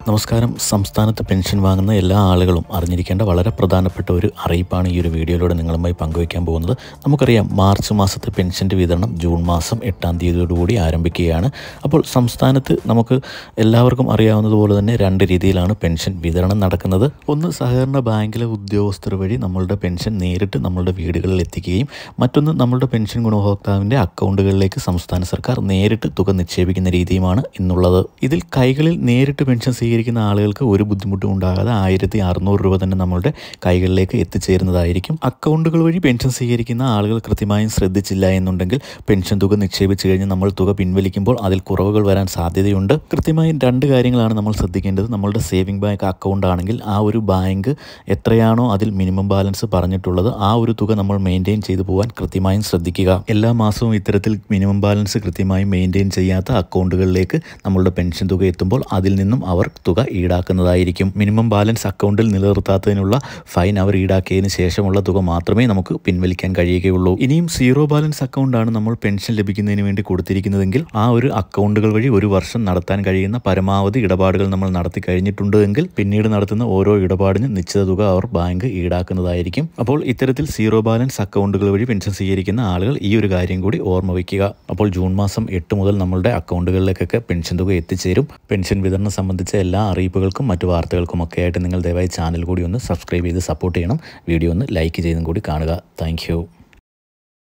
നമസ്കാരം സംസ്ഥാനത്ത് പെൻഷൻ വാങ്ങുന്ന എല്ലാ ആളുകളും അറിഞ്ഞിരിക്കേണ്ട വളരെ പ്രധാനപ്പെട്ട ഒരു അറിയിപ്പാണ് ഈ ഒരു വീഡിയോയിലൂടെ നിങ്ങളുമായി പങ്കുവയ്ക്കാൻ പോകുന്നത് നമുക്കറിയാം മാർച്ച് മാസത്തെ പെൻഷൻ്റെ വിതരണം ജൂൺ മാസം എട്ടാം തീയതിയോടുകൂടി ആരംഭിക്കുകയാണ് അപ്പോൾ സംസ്ഥാനത്ത് നമുക്ക് എല്ലാവർക്കും അറിയാവുന്നതുപോലെ തന്നെ രണ്ട് രീതിയിലാണ് പെൻഷൻ വിതരണം നടക്കുന്നത് ഒന്ന് സഹകരണ ബാങ്കിലെ ഉദ്യോഗസ്ഥർ വഴി നമ്മളുടെ പെൻഷൻ നേരിട്ട് നമ്മളുടെ വീടുകളിൽ എത്തിക്കുകയും മറ്റൊന്ന് നമ്മളുടെ പെൻഷൻ ഗുണഭോക്താവിൻ്റെ അക്കൗണ്ടുകളിലേക്ക് സംസ്ഥാന സർക്കാർ നേരിട്ട് തുക നിക്ഷേപിക്കുന്ന രീതിയുമാണ് ഇന്നുള്ളത് ഇതിൽ കൈകളിൽ നേരിട്ട് പെൻഷൻ സ്വീകരിക്കുന്ന ആളുകൾക്ക് ഒരു ബുദ്ധിമുട്ടും ഉണ്ടാകാതെ ആയിരത്തി അറുന്നൂറ് രൂപ തന്നെ നമ്മളുടെ കൈകളിലേക്ക് എത്തിച്ചേരുന്നതായിരിക്കും അക്കൗണ്ടുകൾ വഴി പെൻഷൻ സ്വീകരിക്കുന്ന ആളുകൾ കൃത്യമായും ശ്രദ്ധിച്ചില്ല എന്നുണ്ടെങ്കിൽ പെൻഷൻ തുക നിക്ഷേപിച്ചു കഴിഞ്ഞ് നമ്മൾ തുക പിൻവലിക്കുമ്പോൾ അതിൽ കുറവുകൾ വരാൻ സാധ്യതയുണ്ട് കൃത്യമായും രണ്ട് കാര്യങ്ങളാണ് നമ്മൾ ശ്രദ്ധിക്കേണ്ടത് നമ്മളുടെ സേവിംഗ് ബാങ്ക് അക്കൗണ്ട് ആണെങ്കിൽ ആ ഒരു ബാങ്ക് എത്രയാണോ അതിൽ മിനിമം ബാലൻസ് പറഞ്ഞിട്ടുള്ളത് ആ ഒരു തുക നമ്മൾ മെയിൻറ്റെയിൻ ചെയ്തു പോകാൻ കൃത്യമായും ശ്രദ്ധിക്കുക എല്ലാ മാസവും ഇത്തരത്തിൽ മിനിമം ബാലൻസ് കൃത്യമായി മെയിൻറ്റെയിൻ ചെയ്യാത്ത അക്കൗണ്ടുകളിലേക്ക് നമ്മളുടെ പെൻഷൻ തുക എത്തുമ്പോൾ അതിൽ നിന്നും അവർ തുക ഈടാക്കുന്നതായിരിക്കും മിനിമം ബാലൻസ് അക്കൗണ്ടിൽ നിലനിർത്താത്തതിനുള്ള ഫൈൻ അവർ ഈടാക്കിയതിന് ശേഷമുള്ള തുക മാത്രമേ നമുക്ക് പിൻവലിക്കാൻ കഴിയുകയുള്ളൂ ഇനിയും സീറോ ബാലൻസ് അക്കൗണ്ടാണ് നമ്മൾ പെൻഷൻ ലഭിക്കുന്നതിന് വേണ്ടി കൊടുത്തിരിക്കുന്നതെങ്കിൽ ആ ഒരു അക്കൗണ്ടുകൾ വഴി ഒരു വർഷം നടത്താൻ കഴിയുന്ന പരമാവധി ഇടപാടുകൾ നമ്മൾ നടത്തി കഴിഞ്ഞിട്ടുണ്ട് എങ്കിൽ പിന്നീട് നടത്തുന്ന ഓരോ ഇടപാടിനും നിശ്ചിത തുക അവർ ബാങ്ക് ഈടാക്കുന്നതായിരിക്കും അപ്പോൾ ഇത്തരത്തിൽ സീറോ ബാലൻസ് അക്കൗണ്ടുകൾ വഴി പെൻഷൻ സ്വീകരിക്കുന്ന ആളുകൾ ഈ ഒരു കാര്യം കൂടി ഓർമ്മ വയ്ക്കുക അപ്പോൾ ജൂൺ മാസം എട്ട് മുതൽ നമ്മളുടെ അക്കൗണ്ടുകളിലേക്കൊക്കെ പെൻഷൻ തുക എത്തിച്ചേരും പെൻഷൻ വിതരണം സംബന്ധിച്ച എല്ലാ അറിയിപ്പുകൾക്കും മറ്റു വാർത്തകൾക്കും ഒക്കെ ആയിട്ട് നിങ്ങൾ ദയവായി ചാനൽ കൂടി ഒന്ന് സബ്സ്ക്രൈബ് ചെയ്ത് സപ്പോർട്ട് ചെയ്യണം വീഡിയോ ഒന്ന് ലൈക്ക് ചെയ്തും കൂടി കാണുക താങ്ക്